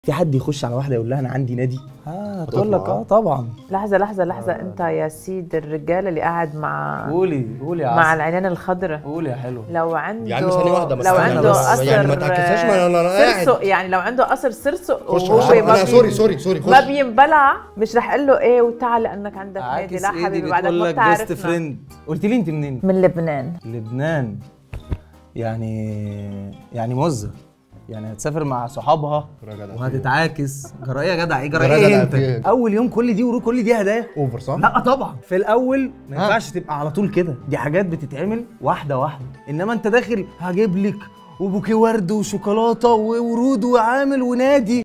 في حد يخش على واحده يقول لها انا عندي نادي اه تقول لك هتطلع. اه طبعا لحظة لحظة لحظة انت يا سيد الرجال اللي قاعد مع قولي قولي يا مع عسل العينين الخضراء قولي يا حلو لو عنده يا عم ثانية واحدة بس لو استنى عنده بس. قصر يعني ما تعكسهاش ما أنا- أنا قاعد. سرسق يعني لو عنده قصر سرسق خش وهو خش. ما انا بي- سوري سوري سوري ما خش بينبلع مش رح اقول له ايه وتعال لانك عندك نادي عاكس لا ايدي حبيبي بعدك بتقول ما لك بيست بتعرفنا فريند قلت لي انت منين من لبنان لبنان يعني يعني مزه يعني هتسافر مع صحابها يا جدع وهتتعاكس جرى ايه يا جدع ايه جرى جرى ايه جدع انت في إيه؟ اول يوم كل دي ورو كل دي هدايا اوفر صح؟ لا طبعا في الاول ما ها. ينفعش تبقى على طول كده دي حاجات بتتعمل واحده واحده انما انت داخل هجيب لك وبوكيه ورد وشوكولاته وورود وعامل ونادي